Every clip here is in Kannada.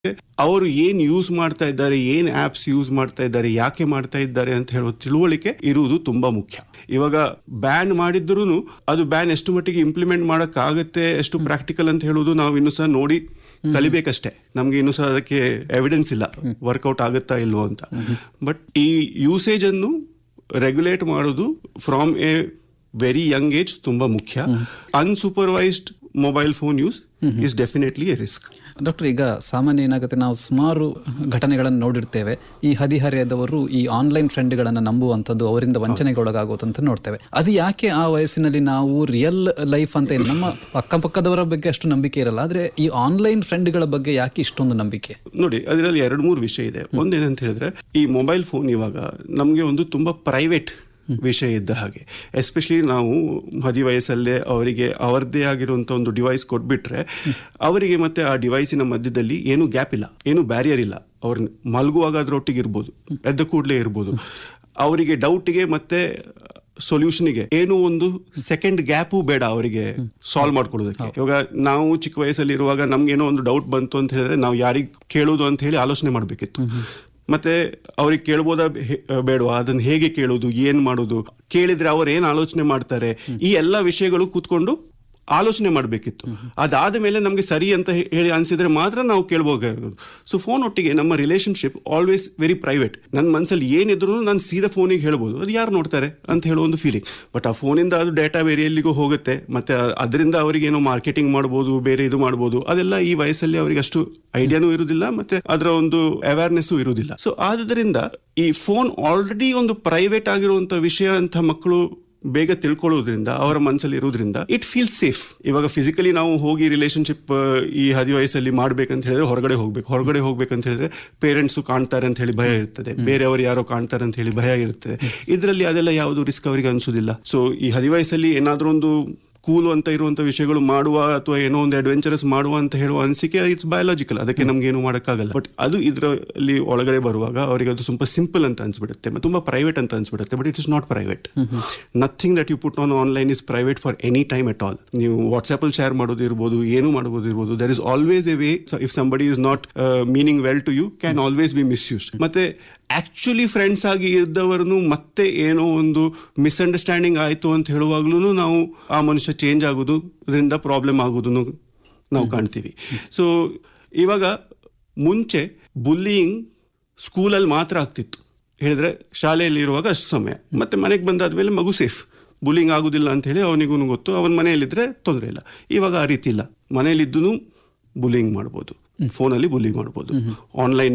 ಅವರು ಏನ್ ಯೂಸ್ ಮಾಡ್ತಾ ಇದ್ದಾರೆ ಏನ್ ಆಪ್ಸ್ ಯೂಸ್ ಮಾಡ್ತಾ ಇದ್ದಾರೆ ಯಾಕೆ ಮಾಡ್ತಾ ಇದ್ದಾರೆ ಅಂತ ಹೇಳುವ ತಿಳುವಳಿಕೆ ಇರುವುದು ತುಂಬಾ ಮುಖ್ಯ ಇವಾಗ ಬ್ಯಾನ್ ಮಾಡಿದ್ರು ಅದು ಬ್ಯಾನ್ ಎಷ್ಟು ಮಟ್ಟಿಗೆ ಇಂಪ್ಲಿಮೆಂಟ್ ಮಾಡಕ್ ಆಗುತ್ತೆ ಎಷ್ಟು ಪ್ರಾಕ್ಟಿಕಲ್ ಅಂತ ಹೇಳುವುದು ನಾವು ಇನ್ನು ಸಹ ನೋಡಿ ಕಲಿಬೇಕಷ್ಟೇ ನಮ್ಗೆ ಇನ್ನು ಸಹ ಅದಕ್ಕೆ ಎವಿಡೆನ್ಸ್ ಇಲ್ಲ ವರ್ಕೌಟ್ ಆಗುತ್ತಾ ಇಲ್ವೋ ಅಂತ ಬಟ್ ಈ ಯೂಸೇಜ್ ಅನ್ನು ರೆಗ್ಯುಲೇಟ್ ಮಾಡೋದು from a very young age ತುಂಬಾ ಮುಖ್ಯ unsupervised mobile phone use is definitely a risk doctor ಈಗ ಸಾಮಾನ್ಯ ಏನಾಗುತ್ತೆ ನಾವು ಸುಮಾರು ಘಟನೆಗಳನ್ನು ನೋಡಿರ್ತೇವೆ ಈ ಹದಿಹರೆಯದವರು ಈ ಆನ್ಲೈನ್ ಫ್ರೆಂಡ್ಗಳನ್ನು ನಂಬುವಂಥದ್ದು ಅವರಿಂದ ವಂಚನೆಗೊಳಗಾಗುವಂತ ನೋಡ್ತೇವೆ ಅದು ಯಾಕೆ ಆ ವಯಸ್ಸಿನಲ್ಲಿ ನಾವು ರಿಯಲ್ ಲೈಫ್ ಅಂತ ಏನು ನಮ್ಮ ಅಕ್ಕಪಕ್ಕದವರ ಬಗ್ಗೆ ಅಷ್ಟು ನಂಬಿಕೆ ಇರಲ್ಲ ಆದ್ರೆ ಈ ಆನ್ಲೈನ್ ಫ್ರೆಂಡ್ಗಳ ಬಗ್ಗೆ ಯಾಕೆ ಇಷ್ಟೊಂದು ನಂಬಿಕೆ ನೋಡಿ ಅದರಲ್ಲಿ ಎರಡು ಮೂರು ವಿಷಯ ಇದೆ ಒಂದೇನಂತ ಹೇಳಿದ್ರೆ ಈ ಮೊಬೈಲ್ ಫೋನ್ ಇವಾಗ ನಮಗೆ ಒಂದು ತುಂಬಾ ಪ್ರೈವೇಟ್ ವಿಷಯ ಇದ್ದ ಹಾಗೆ ಎಸ್ಪೆಷಲಿ ನಾವು ಹದಿ ವಯಸ್ಸಲ್ಲೇ ಅವರಿಗೆ ಅವರದ್ದೇ ಆಗಿರುವಂತ ಒಂದು ಡಿವೈಸ್ ಕೊಟ್ಬಿಟ್ರೆ ಅವರಿಗೆ ಮತ್ತೆ ಆ ಡಿವೈಸಿನ ಮಧ್ಯದಲ್ಲಿ ಏನು ಗ್ಯಾಪ್ ಇಲ್ಲ ಏನು ಬ್ಯಾರಿಯರ್ ಇಲ್ಲ ಅವ್ರ ಮಲಗುವಾಗ ಅದರೊಟ್ಟಿಗೆ ಇರ್ಬೋದು ಎದ್ದ ಕೂಡಲೇ ಇರ್ಬೋದು ಅವರಿಗೆ ಡೌಟ್ಗೆ ಮತ್ತೆ ಸೊಲ್ಯೂಷನ್ಗೆ ಏನು ಒಂದು ಸೆಕೆಂಡ್ ಗ್ಯಾಪು ಬೇಡ ಅವರಿಗೆ ಸಾಲ್ವ್ ಮಾಡ್ಕೊಳ್ಳೋದಕ್ಕೆ ಇವಾಗ ನಾವು ಚಿಕ್ಕ ವಯಸ್ಸಲ್ಲಿ ಇರುವಾಗ ನಮ್ಗೇನೋ ಒಂದು ಡೌಟ್ ಬಂತು ಅಂತ ಹೇಳಿದ್ರೆ ನಾವು ಯಾರಿಗೆ ಕೇಳೋದು ಅಂತ ಹೇಳಿ ಆಲೋಚನೆ ಮಾಡಬೇಕಿತ್ತು ಮತ್ತೆ ಅವ್ರಿಗೆ ಕೇಳ್ಬೋದಾ ಹೇ- ಬೇಡವಾ ಅದನ್ನ ಹೇಗೆ ಕೇಳೋದು ಏನ್ ಮಾಡೋದು ಕೇಳಿದ್ರೆ ಅವ್ರು ಏನ್ ಆಲೋಚನೆ ಮಾಡ್ತಾರೆ ಈ ಎಲ್ಲ ವಿಷಯಗಳು ಕೂತ್ಕೊಂಡು ಆಲೋಚನೆ ಮಾಡಬೇಕಿತ್ತು ಅದಾದ ಮೇಲೆ ನಮಗೆ ಸರಿ ಅಂತ ಹೇ- ಹೇಳಿ ಅನ್ಸಿದ್ರೆ ಮಾತ್ರ ನಾವು ಕೇಳ್ಬೋದಾಗಿರೋದು ಸೊ ಫೋನ್ ಒಟ್ಟಿಗೆ ನಮ್ಮ ರಿಲೇಶನ್ಶಿಪ್ ಆಲ್ವೇಸ್ ವೆರಿ ಪ್ರೈವೇಟ್ ನನ್ನ ಮನಸ್ಸಲ್ಲಿ ಏನಿದ್ರು ನಾನು ಸೀದಾ ಫೋನಿಗೆ ಹೇಳ್ಬೋದು ಅದು ಯಾರು ನೋಡ್ತಾರೆ ಅಂತ ಹೇಳೋ ಒಂದು ಫೀಲಿಂಗ್ ಬಟ್ ಆ ಫೋನಿಂದ ಅದು ಡೇಟಾ ಬೇರೆ ಎಲ್ಲಿಗೂ ಹೋಗುತ್ತೆ ಮತ್ತೆ ಅ- ಅದರಿಂದ ಅವರಿಗೆ ಏನೋ ಮಾರ್ಕೆಟಿಂಗ್ ಮಾಡ್ಬೋದು ಬೇರೆ ಇದು ಮಾಡ್ಬೋದು ಅದೆಲ್ಲ ಈ ವಯಸ್ಸಲ್ಲಿ ಅವರಿಗೆ ಅಷ್ಟು ಐಡಿಯಾನೂ ಇರುವುದಿಲ್ಲ ಮತ್ತೆ ಅದರ ಒಂದು ಅವೇರ್ನೆಸ್ಸು ಇರುವುದಿಲ್ಲ ಸೊ ಆದ್ರಿಂದ ಈ ಫೋನ್ ಆಲ್ರೆಡಿ ಒಂದು ಪ್ರೈವೇಟ್ ಆಗಿರುವಂತ ವಿಷಯ ಅಂತ ಮಕ್ಕಳು ಬೇಗ ತಿಳ್ಕೊಳ್ಳೋದ್ರಿಂದ ಅವರ ಮನಸ್ಸಲ್ಲಿ ಇರೋದ್ರಿಂದ ಇಟ್ ಫೀಲ್ ಸೇಫ್ ಇವಾಗ ಫಿಸಿಕಲಿ ನಾವು ಹೋಗಿ ರಿಲೇಶನ್ಶಿಪ್ ಈ ಹದಿ ವಯಸ್ಸಲ್ಲಿ ಮಾಡ್ಬೇಕಂತ ಹೇಳಿದ್ರೆ ಹೊರಗಡೆ ಹೋಗ್ಬೇಕು ಹೊರಗಡೆ ಹೋಗ್ಬೇಕಂತ ಹೇಳಿದ್ರೆ ಪೇರೆಂಟ್ಸ್ ಕಾಣ್ತಾರೆ ಅಂತ ಹೇಳಿ ಭಯ ಇರ್ತದೆ ಬೇರೆಯವರು ಯಾರೋ ಕಾಣ್ತಾರೆ ಅಂತ ಹೇಳಿ ಭಯ ಇರ್ತದೆ ಇದರಲ್ಲಿ ಅದೆಲ್ಲ ಯಾವುದು ರಿಸ್ಕ್ ಅವರಿಗೆ ಅನ್ಸೋದಿಲ್ಲ ಸೊ ಈ ಹದಿ ವಯಸ್ಸಲ್ಲಿ ಏನಾದ್ರೂ ಒಂದು ಕೂಲ್ ಅಂತ ಇರುವಂತ ವಿಷಯಗಳು ಮಾಡುವ ಅಥವಾ ಏನೋ ಒಂದು ಅಡ್ವೆಂಚರಸ್ ಮಾಡುವ ಅಂತ ಹೇಳುವ ಅನಿಸಿಕೆ ಇಟ್ಸ್ ಬಯೋಲಾಜಿಕಲ್ ಅದಕ್ಕೆ ನಮ್ಗೆ ಏನು ಮಾಡೋಕ್ಕಾಗಲ್ಲ ಬಟ್ ಅದು ಇದರಲ್ಲಿ ಒಳಗಡೆ ಬರುವಾಗ ಅವರಿಗೆ ಅದು ತುಂಬ ಸಿಂಪಲ್ ಅಂತ ಅನ್ಸ್ಬಿಡುತ್ತೆ ಮತ್ತೆ ತುಂಬಾ ಪ್ರೈವೇಟ್ ಅಂತ ಅನ್ಸ್ಬಿಡುತ್ತೆ but it is not private nothing that you put on online is private for any time at all ನೀವು ವಾಟ್ಸ್ಆಪ್ ಅಲ್ಲಿ ಶೇರ್ ಮಾಡೋದು ಇರ್ಬೋದು ಏನು ಮಾಡೋದು ಇರ್ಬೋದು there is always a way if somebody is not meaning well to you can always be misuse ಮತ್ತೆ ಆಕ್ಚುಲಿ ಫ್ರೆಂಡ್ಸ್ ಆಗಿ ಇದ್ದವರನ್ನು ಮತ್ತೆ ಏನೋ ಒಂದು ಮಿಸ್ಅಂಡರ್ಸ್ಟ್ಯಾಂಡಿಂಗ್ ಆಯಿತು ಅಂತ ಹೇಳುವಾಗ್ಲೂ ನಾವು ಆ ಮನುಷ್ಯ ಚೇಂಜ್ ಆಗೋದ್ರಿಂದ ಪ್ರಾಬ್ಲಮ್ ಆಗೋದನ್ನು ನಾವು ಕಾಣ್ತೀವಿ ಸೊ ಇವಾಗ ಮುಂಚೆ ಬುಲ್ಲಿಯಿಂಗ್ ಸ್ಕೂಲಲ್ಲಿ ಮಾತ್ರ ಆಗ್ತಿತ್ತು ಹೇಳಿದ್ರೆ ಶಾಲೆಯಲ್ಲಿ ಇರುವಾಗ ಅಷ್ಟು ಸಮಯ ಮತ್ತೆ ಮನೆಗೆ ಬಂದಾದ್ಮೇಲೆ ಮಗು ಸೇಫ್ ಬುಲ್ಲಿಂಗ್ ಆಗುದಿಲ್ಲ ಅಂತ ಹೇಳಿ ಅವನಿಗೂ ಗೊತ್ತು ಅವನ ಮನೆಯಲ್ಲಿದ್ರೆ ತೊಂದರೆ ಇಲ್ಲ ಇವಾಗ ಆ ರೀತಿ ಇಲ್ಲ ಮನೆಯಲ್ಲಿದ್ದು ಬುಲ್ಲಿಂಗ್ ಮಾಡ್ಬೋದು ಫೋನಲ್ಲಿ ಬುಲ್ಲಿಂಗ್ ಮಾಡ್ಬೋದು ಆನ್ಲೈನ್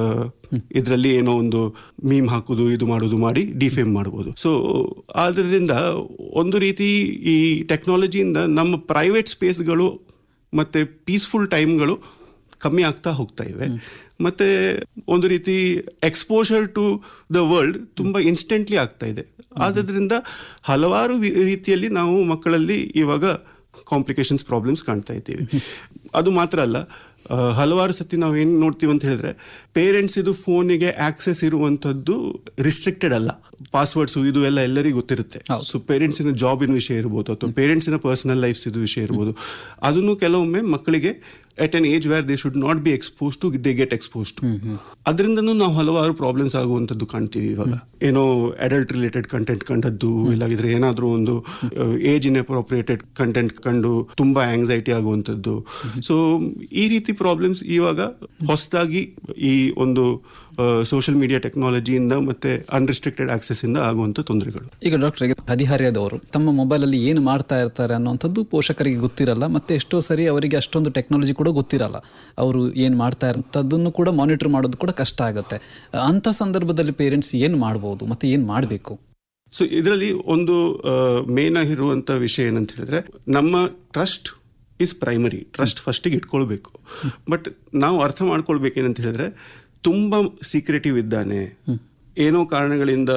ಇದರಲ್ಲಿ ಏನೋ ಒಂದು ಮೀಮ್ ಹಾಕುದು ಇದು ಮಾಡೋದು ಮಾಡಿ ಡಿಫೇಮ್ ಮಾಡ್ಬೋದು ಸೊ ಆದ್ರಿಂದ ಒಂದು ರೀತಿ ಈ ಟೆಕ್ನಾಲಜಿಯಿಂದ ನಮ್ಮ ಪ್ರೈವೇಟ್ ಸ್ಪೇಸ್ಗಳು ಮತ್ತೆ ಪೀಸ್ಫುಲ್ ಟೈಮ್ಗಳು ಕಮ್ಮಿ ಆಗ್ತಾ ಹೋಗ್ತಾ ಇವೆ ಮತ್ತೆ ಒಂದು ರೀತಿ ಎಕ್ಸ್ಪೋಜರ್ ಟು ದ ವರ್ಲ್ಡ್ ತುಂಬಾ ಇನ್ಸ್ಟೆಂಟ್ಲಿ ಆಗ್ತಾ ಇದೆ ಆದ್ರಿಂದ ಹಲವಾರು ವಿ- ರೀತಿಯಲ್ಲಿ ನಾವು ಮಕ್ಕಳಲ್ಲಿ ಇವಾಗ ಕಾಂಪ್ಲಿಕೇಶನ್ಸ್ ಪ್ರಾಬ್ಲಮ್ಸ್ ಕಾಣ್ತಾ ಇದ್ದೀವಿ ಅದು ಮಾತ್ರ ಅಲ್ಲ ಆ, ಹಲವಾರು ಸತಿ ನಾವು ಏನು ನೋಡ್ತೀವಿ ಅಂತ ಹೇಳಿದ್ರೆ ಪೇರೆಂಟ್ಸ್ ಇದು ಫೋನಿಗೆ ಆಕ್ಸೆಸ್ ಇರುವಂತದ್ದು ರಿಸ್ಟ್ರಿಕ್ಟೆಡ್ ಅಲ್ಲ ಪಾಸ್ವರ್ಡ್ಸ್ ಇದು ಎಲ್ಲ ಎಲ್ಲರಿಗೂ ಗೊತ್ತಿರುತ್ತೆ ಸೊ ಪೇರೆಂಟ್ಸಿನ ಜಾಬಿನ ವಿಷಯ ಇರ್ಬೋದು ಅಥವಾ ಪೇರೆಂಟ್ಸಿನ ಪರ್ಸನಲ್ ಲೈಫ್ಸ್ ಇದು ವಿಷಯ ಇರ್ಬೋದು ಅದನ್ನು ಕೆಲವೊಮ್ಮೆ ಮಕ್ಕಳಿಗೆ at an age where they should not be expose to they get expose to ಅದರಿಂದನೂ ನಾವು ಹಲವಾರು ಪ್ರಾಬ್ಲಮ್ಸ್ ಆಗುವಂಥದ್ದು ಕಾಣ್ತೀವಿ ಇವಾಗ ಏನೋ ಅಡಲ್ಟ್ ರಿಲೇಟೆಡ್ ಕಂಟೆಂಟ್ ಕಂಡದ್ದು ಇಲ್ಲಾಗಿದ್ರೆ ಏನಾದರೂ ಒಂದು ಏಜ್ ಇನ್ ಅಪ್ರೋಪ್ರಿಯೇಟೆಡ್ ಕಂಟೆಂಟ್ ಕಂಡು ತುಂಬಾ ಆಂಗ್ಸೈಟಿ ಆಗುವಂಥದ್ದು ಸೊ ಈ ರೀತಿ ಪ್ರಾಬ್ಲಮ್ಸ್ ಇವಾಗ ಹೊಸದಾಗಿ ಈ ಒಂದು ಸೋಷಿಯಲ್ ಮೀಡಿಯಾ ಟೆಕ್ನಾಲಜಿಯಿಂದ ಮತ್ತೆ ಅನ್ರಿಸ್ಟ್ರಿಕ್ಟೆಡ್ ಆಕ್ಸೆಸ್ ಇಂದ ಆಗುವಂಥ ತೊಂದರೆಗಳು ಈಗ ಡಾಕ್ಟರ್ ಈಗ ಹದಿಹರೆಯದವರು ತಮ್ಮ ಮೊಬೈಲಲ್ಲಿ ಏನು ಮಾಡ್ತಾ ಇರ್ತಾರೆ ಅನ್ನುವಂಥದ್ದು ಪೋಷಕರಿಗೆ ಗೊತ್ತಿರಲ್ಲ ಮತ್ತೆ ಎಷ್ಟೋ ಸರಿ ಅವರಿಗೆ ಅಷ್ಟೊಂದು ಟೆಕ್ನಾಲಜಿ ಕೂಡ ಗೊತ್ತಿರಲ್ಲ ಅವರು ಏನು ಮಾಡ್ತಾ ಇರೋಂಥದ್ದನ್ನು ಕೂಡ ಮಾನಿಟರ್ ಮಾಡೋದು ಕೂಡ ಕಷ್ಟ ಆಗುತ್ತೆ ಅಂಥ ಸಂದರ್ಭದಲ್ಲಿ ಪೇರೆಂಟ್ಸ್ ಏನು ಮಾಡ್ಬೋದು ಮತ್ತೆ ಏನು ಮಾಡಬೇಕು ಸೊ ಇದರಲ್ಲಿ ಒಂದು ಮೇನ್ ಆಗಿರುವಂತ ವಿಷಯ ಏನಂತ ಹೇಳಿದ್ರೆ ನಮ್ಮ ಟ್ರಸ್ಟ್ ಇಸ್ ಪ್ರೈಮರಿ ಟ್ರಸ್ಟ್ ಫಸ್ಟಿಗೆ ಇಟ್ಕೊಳ್ಬೇಕು ಬಟ್ ನಾವು ಅರ್ಥ ಮಾಡ್ಕೊಳ್ಬೇಕೇನಂತ ಹೇಳಿದ್ರೆ ತುಂಬಾ ಸೀಕ್ರೆಟಿವ್ ಇದ್ದಾನೆ ಏನೋ ಕಾರಣಗಳಿಂದ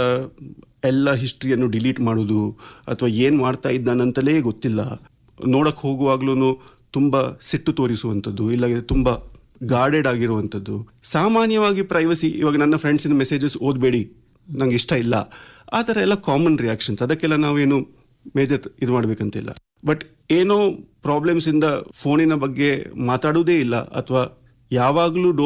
ಎಲ್ಲ ಹಿಸ್ಟ್ರಿಯನ್ನು ಡಿಲೀಟ್ ಮಾಡೋದು ಅಥವಾ ಏನ್ ಮಾಡ್ತಾ ಇದ್ದಾನಂತಲೇ ಗೊತ್ತಿಲ್ಲ ನೋಡಕ್ ಹೋಗುವಾಗ್ಲೂ ತುಂಬಾ ಸಿಟ್ಟು ತೋರಿಸುವಂಥದ್ದು ಇಲ್ಲ ತುಂಬಾ ಗಾರ್ಡೆಡ್ ಆಗಿರುವಂಥದ್ದು ಸಾಮಾನ್ಯವಾಗಿ ಪ್ರೈವಸಿ ಇವಾಗ ನನ್ನ ಫ್ರೆಂಡ್ಸಿನ ಮೆಸೇಜಸ್ ಓದಬೇಡಿ ನಂಗೆ ಇಷ್ಟ ಇಲ್ಲ ಆ ಥರ ಎಲ್ಲ ಕಾಮನ್ ರಿಯಾಕ್ಷನ್ಸ್ ಅದಕ್ಕೆಲ್ಲ ನಾವೇನು ಮೇಜರ್ ಇದು ಮಾಡ್ಬೇಕಂತಿಲ್ಲ ಬಟ್ ಏನೋ ಪ್ರಾಬ್ಲಮ್ಸ್ ಇಂದ ಫೋನಿನ ಬಗ್ಗೆ ಮಾತಾಡುವುದೇ ಇಲ್ಲ ಅಥವಾ ಯಾವಾಗಲೂ